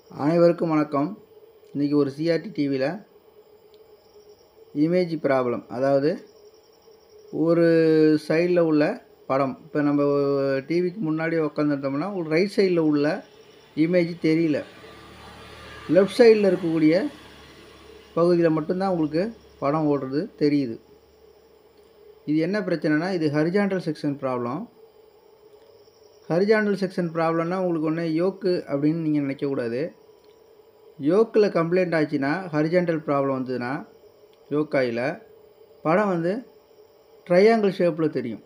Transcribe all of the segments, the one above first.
அனைவருக்கும் வணக்கம் இன்றைக்கி ஒரு சிஆர்டி டிவியில் இமேஜ் ப்ராப்ளம் அதாவது ஒரு சைடில் உள்ள படம் இப்போ நம்ம டிவிக்கு முன்னாடி உட்காந்துருந்தோம்னா ஒரு ரைட் சைடில் உள்ள இமேஜ் தெரியல லெஃப்ட் சைடில் இருக்கக்கூடிய பகுதியில் மட்டும்தான் உங்களுக்கு படம் ஓடுறது தெரியுது இது என்ன பிரச்சனைனா இது horizontal section problem horizontal section ப்ராப்ளம்னா உங்களுக்கு ஒன்று யோக்கு அப்படின்னு நீங்கள் நினைக்கக்கூடாது யோக்கில் கம்ப்ளைண்ட் ஆச்சுன்னா ஹரிஜாண்டல் ப்ராப்ளம் வந்ததுன்னா யோக்காயில் படம் வந்து ட்ரையாங்கிள் ஷேப்பில் தெரியும்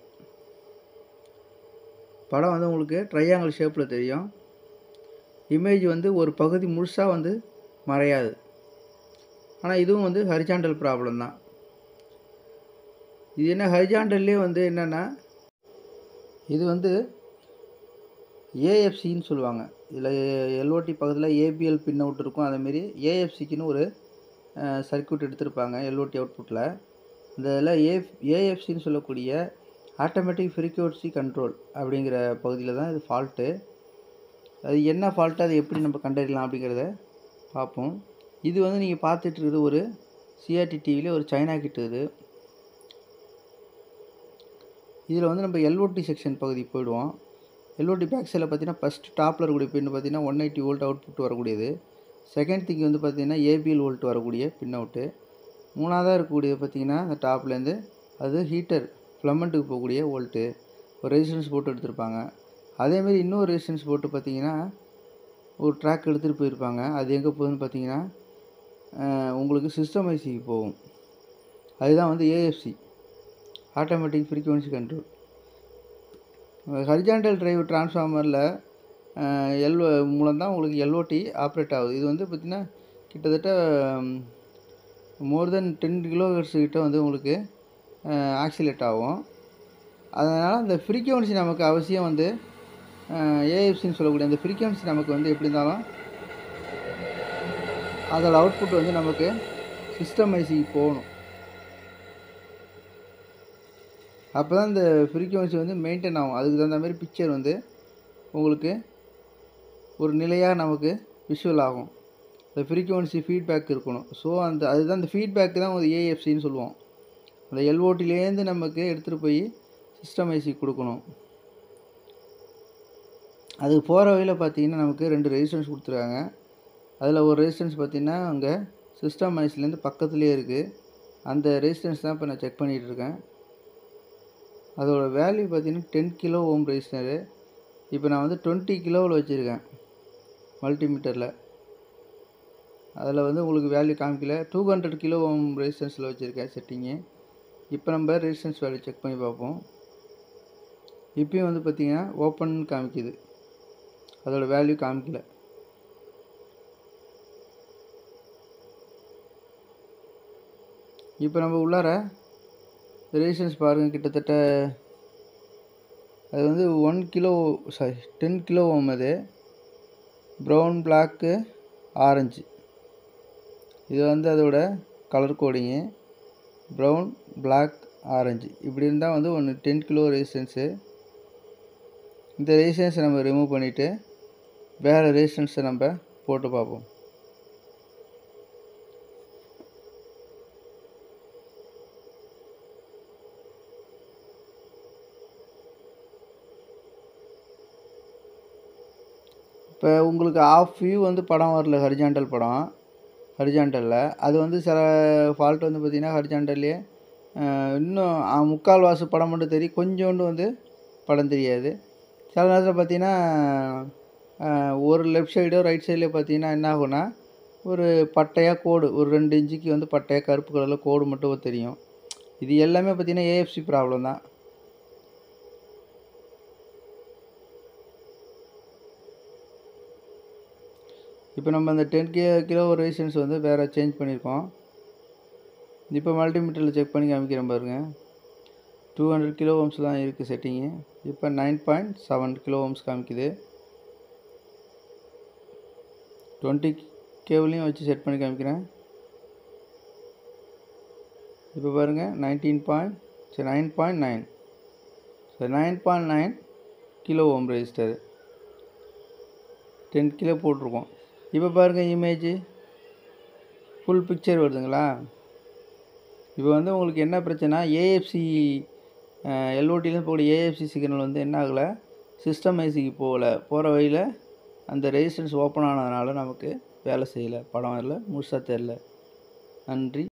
படம் வந்து உங்களுக்கு ட்ரையாங்கிள் ஷேப்பில் தெரியும் இமேஜ் வந்து ஒரு பகுதி முழுசாக வந்து மறையாது ஆனால் இதுவும் வந்து ஹரிஜாண்டல் ப்ராப்ளம் தான் இது என்ன ஹரிஜாண்டல்லே வந்து என்னென்னா இது வந்து ஏஎஃப்சின்னு சொல்லுவாங்க இதில் எல்ஓடி பக்கத்தில் ஏபிஎல் பின் அவுட் இருக்கும் அதேமாரி ஏஎஃப்சிக்குன்னு ஒரு சர்க்யூட் எடுத்திருப்பாங்க எல்ஓடி அவுட்புட்டில் இந்த இதில் ஏ ஏஎஃப்சின்னு சொல்லக்கூடிய ஆட்டோமேட்டிக் ஃப்ரீக்வன்சி கண்ட்ரோல் அப்படிங்கிற பகுதியில் தான் இது ஃபால்ட்டு அது என்ன ஃபால்ட்டு அதை எப்படி நம்ம கண்டறியலாம் அப்படிங்கிறத பார்ப்போம் இது வந்து நீங்கள் பார்த்துட்டு இருக்குது ஒரு சிஆர்டி டிவியில் ஒரு சைனா கிட்ட இது இதில் வந்து நம்ம எல்ஓடி செக்ஷன் பகுதி போயிடுவோம் எல்ஓடி பேக் சைடில் பார்த்தீங்கன்னா ஃபஸ்ட் டாப்பில் இருக்கக்கூடிய பின் பார்த்தீங்கன்னா ஒன் எயிட்டி வோல்ட் அவுட்புட் வரக்கூடியது செகண்ட் திங் வந்து பார்த்தீங்கன்னா ஏபிஎல் வோல்ட் வரக்கூடிய பின் அவுட்டு மூணாவதாக இருக்கக்கூடியது பார்த்தீங்கன்னா அந்த டாப்லேருந்து அது ஹீட்டர் ஃப்ளமெண்ட்டுக்கு போகக்கூடிய வோல்ட்டு ஒரு ரெசிஸ்டன்ஸ் போட்டு எடுத்திருப்பாங்க அதேமாரி இன்னொரு ரெசிஸ்டன்ஸ் போட்டு பார்த்தீங்கன்னா ஒரு ட்ராக் எடுத்துகிட்டு போயிருப்பாங்க அது எங்கே போகுதுன்னு பார்த்தீங்கன்னா உங்களுக்கு சிஸ்டம் ஐசிக்கு போகும் அதுதான் வந்து AFC automatic frequency control horizontal drive டிரான்ஸ்ஃபார்மரில் எல் மூலம் தான் உங்களுக்கு எல்ஓடி ஆப்ரேட் ஆகுது இது வந்து பார்த்திங்கன்னா கிட்டத்தட்ட மோர் தென் டென் கிலோஹெர்ட்ஸ் கிட்ட வந்து உங்களுக்கு ஆக்சிலேட் ஆகும் அதனால் அந்த ஃப்ரீக்வன்சி நமக்கு அவசியம் வந்து ஏஎஃப்சின்னு சொல்லக்கூடிய அந்த ஃப்ரீக்வன்சி நமக்கு வந்து எப்படி இருந்தாலும் அதோட அவுட்புட் வந்து நமக்கு சிஸ்டம் ஐசிக்கு போகணும் அப்போ தான் இந்த ஃப்ரீக்குவன்சி வந்து மெயின்டைன் ஆகும் அதுக்கு தகுந்த மாதிரி பிக்சர் வந்து உங்களுக்கு ஒரு நிலையாக நமக்கு விஷுவல் ஆகும் இந்த ஃப்ரீக்குவன்சி ஃபீட்பேக் இருக்கணும் ஸோ அந்த அதுதான் அந்த ஃபீட்பேக் தான் ஒரு ஏஎஃப்சின்னு சொல்லுவோம் அந்த எல்ஓடிலேருந்து நமக்கு எடுத்துகிட்டு போய் சிஸ்டம் ஐசி கொடுக்கணும் அதுக்கு போகிற வழியில் பார்த்தீங்கன்னா நமக்கு ரெண்டு ரெசிஸ்டன்ஸ் கொடுத்துருக்காங்க அதில் ஒரு ரெசிஸ்டன்ஸ் பார்த்திங்கன்னா அங்கே சிஸ்டம் ஐசிலேருந்து பக்கத்துலேயே இருக்குது அந்த ரெசிஸ்டன்ஸ் தான் இப்போ நான் செக் பண்ணிகிட்டு இருக்கேன் அதோட வேல்யூ பார்த்தீங்கன்னா டென் கிலோ ஓம் ரெஜிஸ்டரு இப்போ நான் வந்து டுவெண்ட்டி கிலோவில் வச்சுருக்கேன் மல்டிமீட்டரில் அதில் வந்து உங்களுக்கு வேல்யூ காமிக்கல டூ ஹண்ட்ரட் கிலோ ஓம் ரெஜிஸ்டன்ஸில் வச்சுருக்கேன் செட்டிங்கு இப்போ நம்ம ரெஜிஸ்டன்ஸ் வேல்யூ செக் பண்ணி பார்ப்போம் இப்பயும் வந்து பார்த்திங்கன்னா ஓப்பன் காமிக்குது அதோட வேல்யூ காமிக்கல இப்போ நம்ம உள்ளார ரெசிஸ்டன்ஸ் பாருங்கள் கிட்டத்தட்ட அது வந்து one kilo sorry ten kilo ohm அது ப்ரௌன் பிளாக்கு ஆரஞ்சு இது வந்து அதோட colour coding brown black orange இப்படி இருந்தால் வந்து ஒன்று டென் கிலோ ரெசிஸ்டன்ஸு இந்த ரெசிஸ்டன்ஸை நம்ம ரிமூவ் பண்ணிவிட்டு வேறு ரெசிஸ்டன்ஸை நம்ம போட்டு பார்ப்போம் இப்போ உங்களுக்கு ஆஃப் வியூ வந்து படம் வரல ஹரிஜாண்டல் படம் ஹரிஜாண்டலில் அது வந்து சில ஃபால்ட் வந்து பார்த்திங்கன்னா ஹரிஜாண்டல்லே இன்னும் முக்கால் வாசு படம் மட்டும் தெரியும் கொஞ்சோண்டு வந்து படம் தெரியாது சில நேரத்தில் பார்த்திங்கன்னா ஒரு லெஃப்ட் சைடோ ரைட் சைட்லேயோ பார்த்தீங்கன்னா என்ன ஆகும்னா ஒரு பட்டையாக கோடு ஒரு ரெண்டு இன்ச்சுக்கு வந்து பட்டையாக கருப்பு கலரில் கோடு மட்டும் தெரியும் இது எல்லாமே பார்த்திங்கன்னா ஏஎஃப்சி ப்ராப்ளம் தான் இப்போ நம்ம அந்த டென் கே கிலோ ரெசிஸ்டன்ஸ் வந்து வேறு சேஞ்ச் பண்ணியிருக்கோம் இப்போ மல்டிமீட்டரில் செக் பண்ணி காமிக்கிறேன் பாருங்கள் டூ ஹண்ட்ரட் கிலோ ஓம்ஸ் தான் இருக்குது செட்டிங்கு இப்போ nine point seven kilo ohms காமிக்குது டுவெண்ட்டி கேவ்லையும் வச்சு செட் பண்ணி காமிக்கிறேன் இப்போ பாருங்கள் நைன்டீன் பாயிண்ட் சரி நைன் பாயிண்ட் நைன் சரி nine point nine kilo ohm resistor ten kilo போட்டிருக்கோம் இப்போ பாருங்கள் இமேஜு ஃபுல் பிக்சர் வருதுங்களா இப்போ வந்து உங்களுக்கு என்ன பிரச்சனை ஏஎஃப்சி எல்ஓடியில் போகக்கூடிய ஏஎஃப்சி சிக்னல் வந்து என்ன ஆகலை சிஸ்டம் ஐசிக்கு போகல போகிற வழியில் அந்த ரெசிஸ்டன்ஸ் ஓப்பன் ஆனதுனால நமக்கு வேலை செய்யலை படம் இல்லை முழுசாக தெரில நன்றி